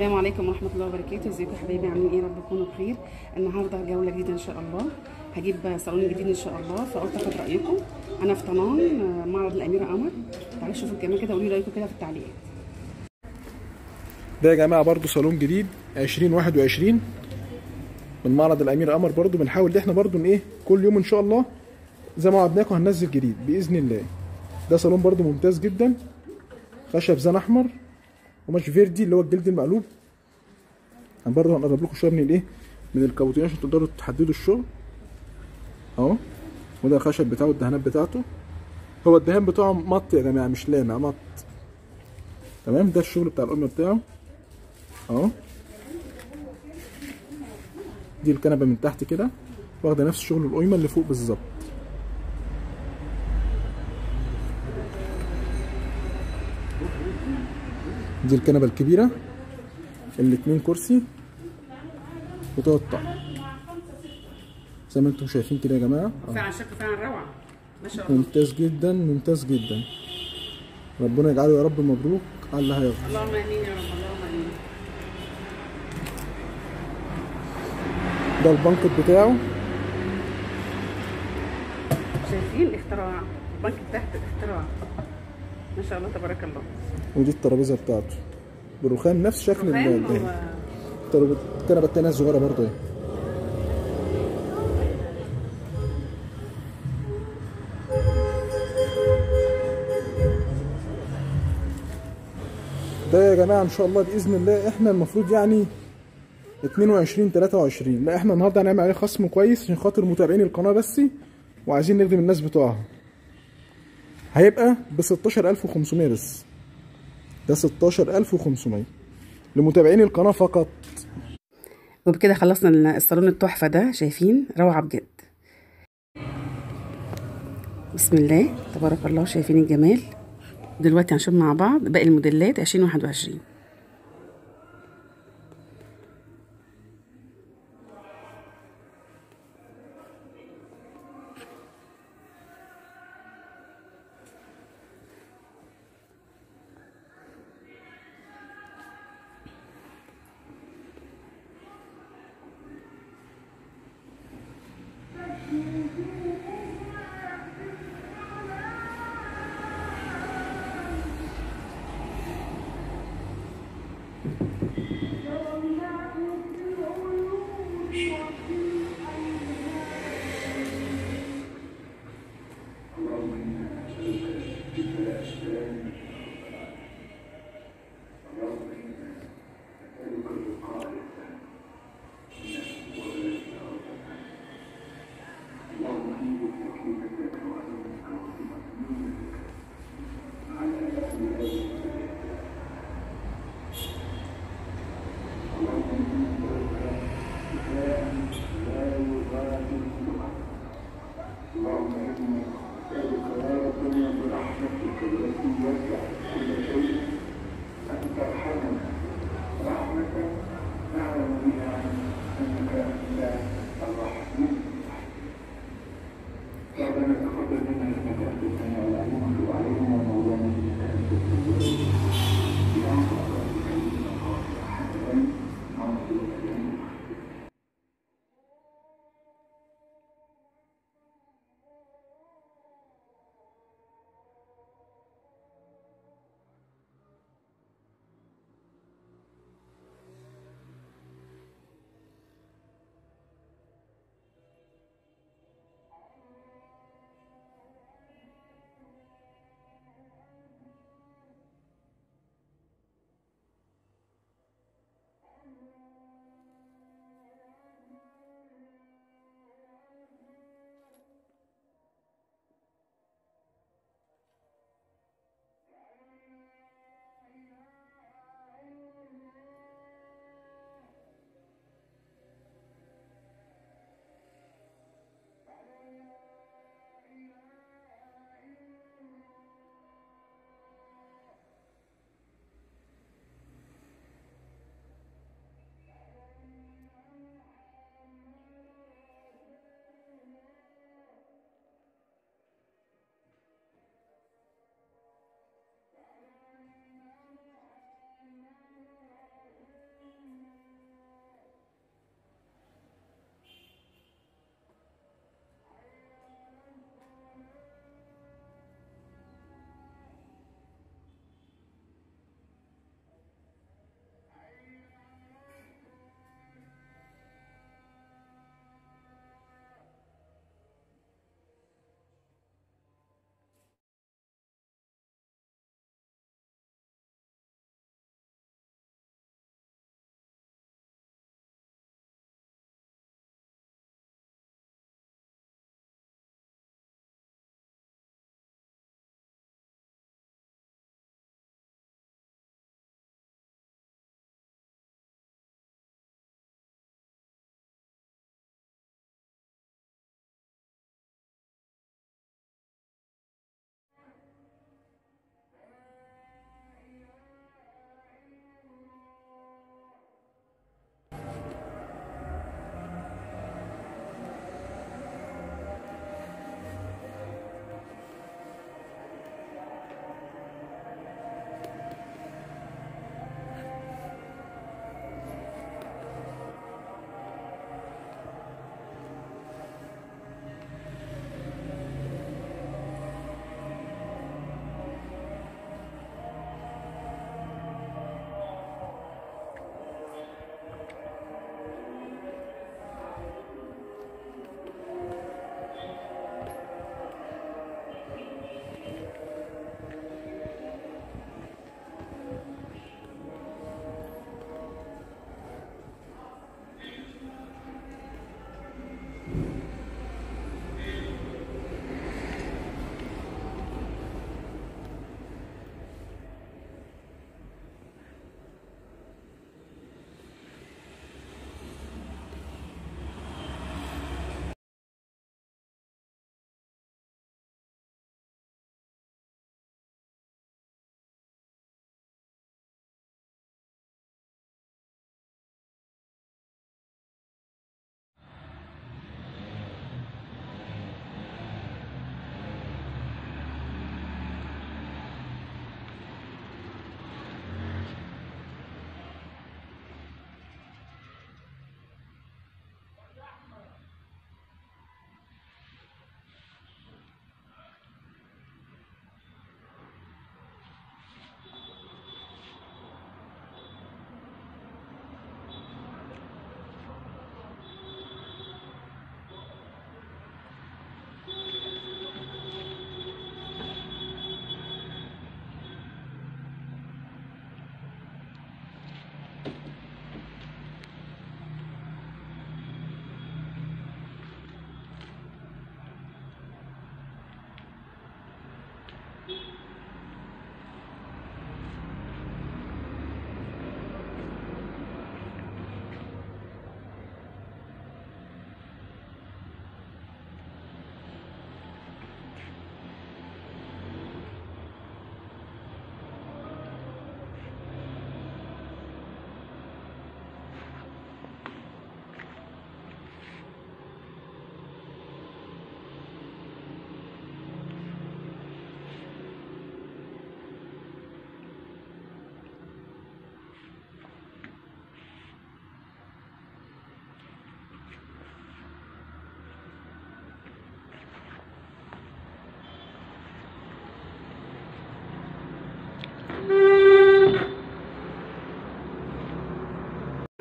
السلام عليكم ورحمة الله وبركاته ازيكم يا حبايبي عاملين ايه رب تكونوا بخير النهارده جولة جديدة ان شاء الله هجيب صالون جديد ان شاء الله فقلت اخد رأيكم انا في طنان معرض الأميرة قمر تعالوا شوفوا الجمال كده وقولوا لي رأيكم كده في التعليقات ده يا جماعه برضو صالون جديد 2021 من معرض الامير قمر برضو بنحاول ان احنا برضو ان ايه كل يوم ان شاء الله زي ما وعدناكم هننزل جديد باذن الله ده صالون برضو ممتاز جدا خشب زان احمر قماش فيردي اللي هو الجلد المقلوب انا برضو هنقرب لكم شويه من الايه من الكابوتين عشان تقدروا تحددوا الشغل اهو وده الخشب بتاعه الدهانات بتاعته هو الدهان بتاعه مط يا جماعه مش لامع مط تمام ده الشغل بتاع القمه بتاعه اهو دي الكنبه من تحت كده واخده نفس شغل القيمه اللي فوق بالظبط دي الكنبه الكبيره الاتنين كرسي وتلات طقم زي ما انتم شايفين كده يا جماعه أهو. فعلا شكله فعلا روعة ما شاء الله ممتاز جدا ممتاز جدا ربنا يجعله يا رب مبروك على اللي هياخده اللهم امين يا رب اللهم امين ده البنكت بتاعه شايفين اختراع البنك تحت اختراع ما شاء الله تبارك الله ودي الترابيزه بتاعته برخام نفس شكل رخام الدهان هو الترابيزة- الكنبه التانية الصغيره برضه اهي ده يا جماعه ان شاء الله باذن الله احنا المفروض يعني 22 23 لا احنا النهارده هنعمل عليه خصم كويس عشان خاطر متابعين القناه بس وعايزين نخدم الناس بتوعها هيبقى ب 16500 بس ده 16500 لمتابعين القناه فقط وبكده خلصنا الصالون التحفة ده شايفين روعة بجد بسم الله تبارك الله شايفين الجمال دلوقتي هنشوف مع بعض باقي الموديلات 2021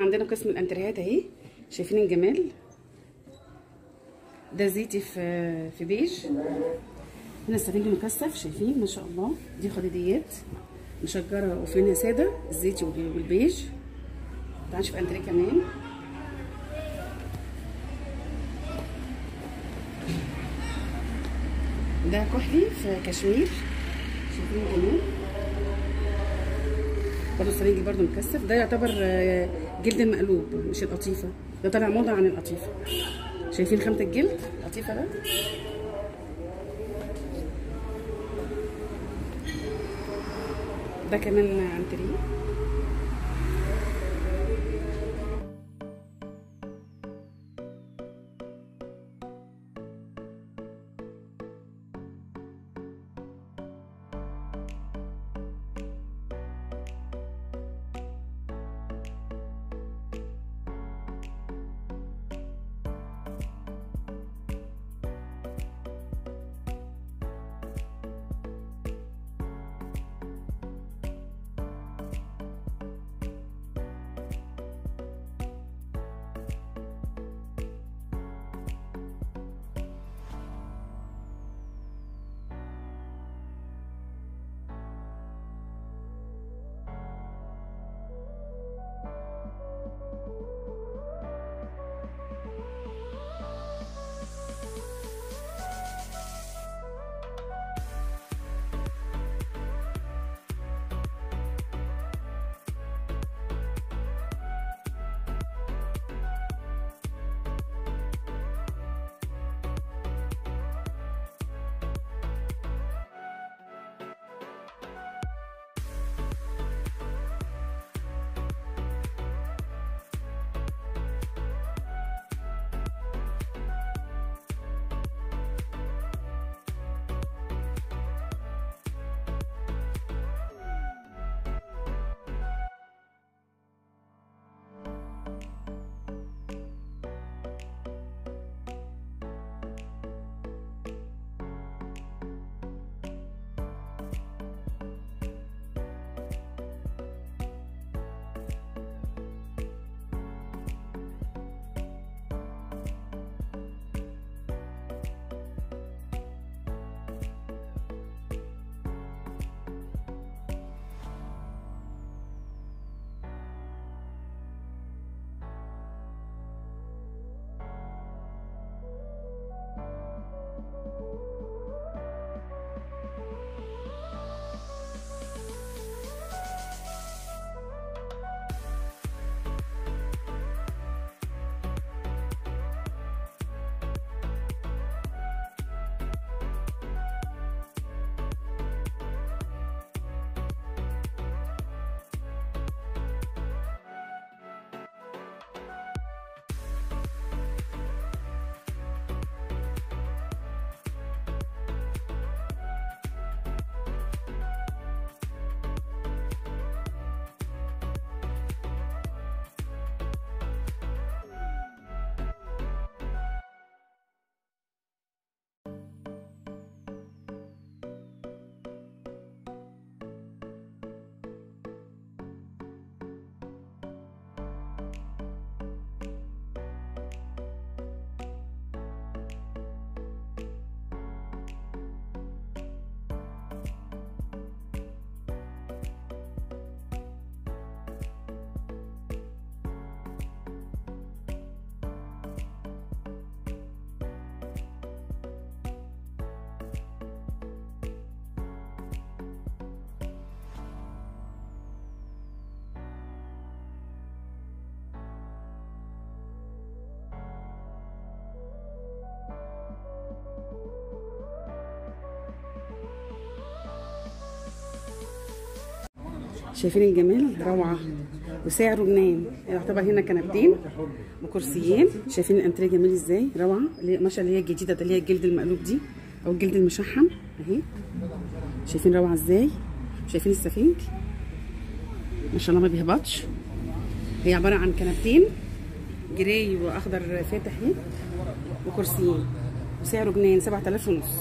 عندنا قسم الانتريهات اهي شايفين الجمال ده زيتي في في بيج هنا السفنج مكثف شايفين ما شاء الله دي خديديات مشجره وفي منها ساده الزيتي والبيج تعالوا نشوف انتريه كمان ده كحلي في كشمير شايفين الجمال برضه السفنج برضه مكثف ده يعتبر جلد المقلوب مش القطيفه ده طالع موضه عن القطيفه شايفين خامه الجلد القطيفه ده ده كمان انتريه شايفين الجمال روعه وسعره جنان يعتبر هنا كنبتين وكرسيين شايفين الانتريه جميل ازاي روعه اللي ما شاء الله هي الجديده ده اللي هي الجلد المقلوب دي او الجلد المشحم اهي شايفين روعه ازاي شايفين السفنج ما شاء الله ما بيهبطش هي عباره عن كنبتين جراي واخضر فاتح اهي وكرسيين وسعره جنان 7000 ونص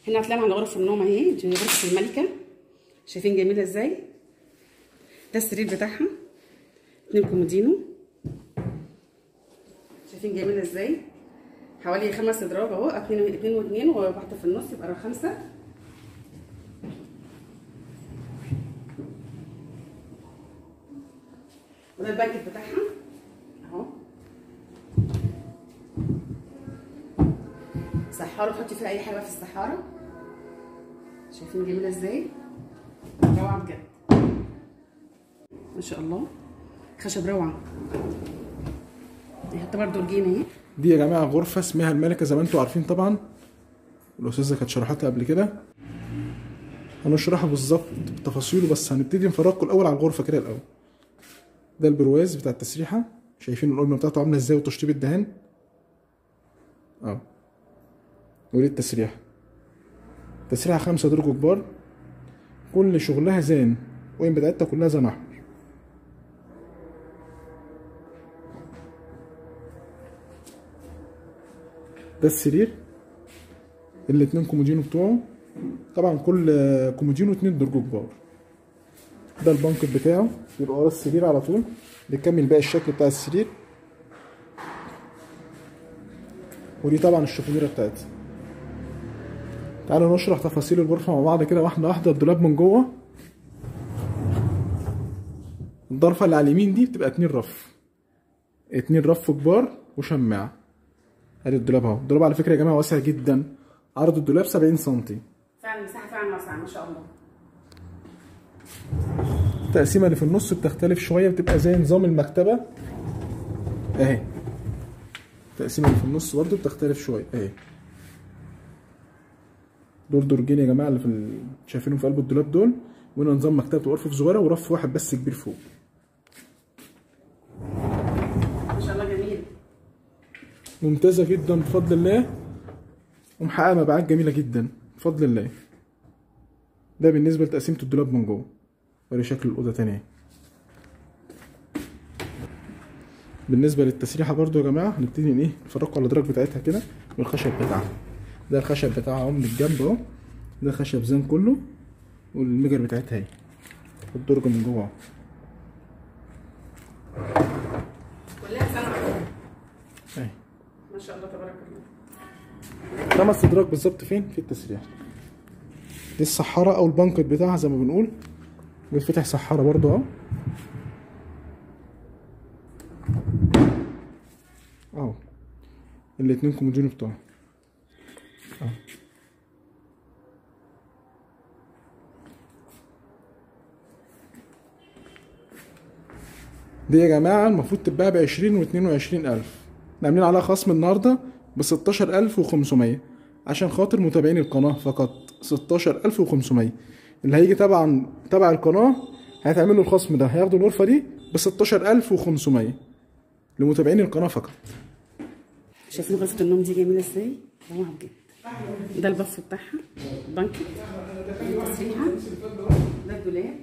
هنا طلعنا على غرف النوم اهي دي غرفه الملكه شايفين جميله ازاي ده السرير بتاعها اتنين كومودينو شايفين جميله ازاي حوالي خمس ادراج اهو اتنين اتنين واتنين وواحده في النص يبقى خمسه وده البانكت بتاعها اهو سحاره تحطي فيها اي حاجه في السحاره شايفين جميله ازاي روعه بجد ما شاء الله خشب روعه يعتبر درجين اهي دي يا جماعه غرفه اسمها الملكه زي ما انتم عارفين طبعا الاستاذه كانت شرحتها قبل كده هنشرحها بالظبط بتفاصيله بس هنبتدي نفرجكم الاول على الغرفه كده الاول ده البرواز بتاع التسريحه شايفين القلمه بتاعته عامله ازاي وتشطيب الدهان اه ودي التسريحه تسريحه خمسة درج كبار كل شغلها زان وين بتاعتها كلها زان احمر ده السرير الاتنين كومودينو بتوعه طبعا كل كومودينو اتنين درج كبار ده البنكت بتاعه يبقى ورا السرير على طول بيكمل باقي الشكل بتاع السرير ودي طبعا الشفونيره بتاعتها تعالوا نشرح تفاصيل الغرفه مع بعض كده واحده واحده الدولاب من جوه الضرفه اللي على اليمين دي بتبقى اتنين رف اتنين رف كبار وشماعه ادي الدولاب اهو الدولاب على فكره يا جماعه واسع جدا عرض الدولاب 70 سنتي فعلا المساحه فعلا واسعه ما شاء الله التقسيمه اللي في النص بتختلف شويه بتبقى زي نظام المكتبه اهي التقسيمه اللي في النص برضو بتختلف شويه اهي دول درجين يا جماعه اللي في ال... شايفينهم في قلب الدولاب دول وهنا نظام مكتبه وغرفه صغيره ورف واحد بس كبير فوق ما شاء الله جميل ممتازه جدا بفضل الله ومحققه مبيعات جميله جدا بفضل الله ده بالنسبه لتقسيمه الدولاب من جوه وري شكل الاوضه تاني اهي. بالنسبه للتسريحه برضو يا جماعه هنبتدي ايه نفرقوا على الادراج بتاعتها كده والخشب بتاعها ده الخشب بتاعها اهو من الجنب اهو ده خشب زان كله والمجر بتاعتها اهي الدرج من جوه اهو كلها سنه اهي ما شاء الله تبارك الله خمس ادراج بالظبط فين في التسريح دي الصحارة او البنكت بتاعها زي ما بنقول بيتفتح صحارة برضو اهو اهو الاتنين كومودينو بتوعها اهو دي يا جماعة المفروض تتباع بعشرين واتنين وعشرين ألف احنا عاملين عليها خصم النهاردة بستاشر ألف وخمسمية عشان خاطر متابعين القناة فقط ستاشر ألف وخمسمية اللي هيجي طبعا تبع القناة هيتعمل له الخصم ده هياخدوا الغرفة دي بستاشر ألف وخمسمية لمتابعين القناة فقط شايفين غرفه النوم دي جميله ازاي روعه بجد ده البف بتاعها بانكت دي التسريحه ده الدولاب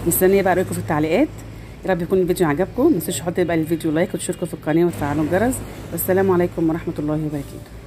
مستنيه بقى رايكم في التعليقات يا رب يكون الفيديو عجبكم ما تنسوش تحطوا بقى الفيديو لايك وتشتركوا في القناه وتفعلوا الجرس والسلام عليكم ورحمه الله وبركاته